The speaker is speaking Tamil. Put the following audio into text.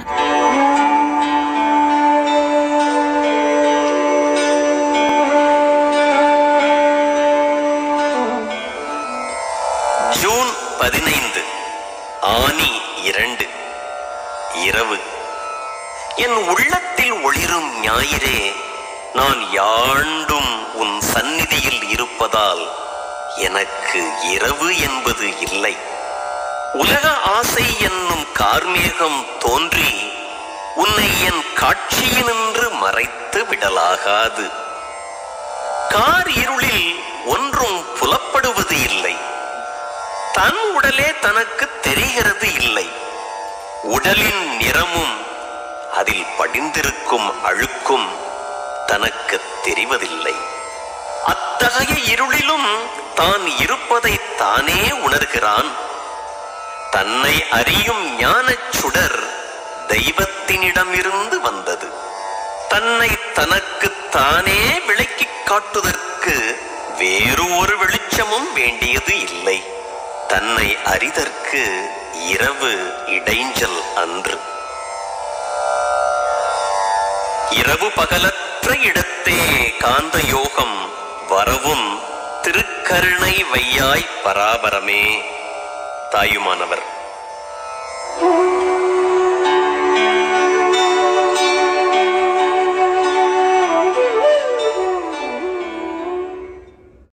ஜூன் பதினைந்து ஆனி இரண்டு இரவு என் உள்ளத்தில் ஒளிரும் ஞாயிறே நான் யாண்டும் உன் சந்நிதியில் இருப்பதால் எனக்கு இரவு என்பது இல்லை உலக ஆசை என்னும் கார்மேகம் தோன்றி உன்னை என் காட்சியினின்று மறைத்து விடலாகாது கார் இருளில் ஒன்றும் புலப்படுவது இல்லை தன் உடலே தனக்கு தெரிகிறது இல்லை உடலின் நிறமும் அதில் படிந்திருக்கும் அழுக்கும் தனக்கு தெரிவதில்லை அத்தகைய இருளிலும் தான் இருப்பதை தானே உணர்கிறான் தன்னை அறியும் ஞானச் சுடர் தெய்வத்தினிடமிருந்து வந்தது தன்னை தனக்கு தானே விளக்கிக் காட்டுதற்கு வேறு ஒரு வெளிச்சமும் வேண்டியது இல்லை தன்னை அறிதற்கு இரவு இடைஞ்சல் அன்று இரவு பகலற்ற இடத்தே காந்த யோகம் வரவும் திருக்கருணை வையாய் பராபரமே தாயுமானவர்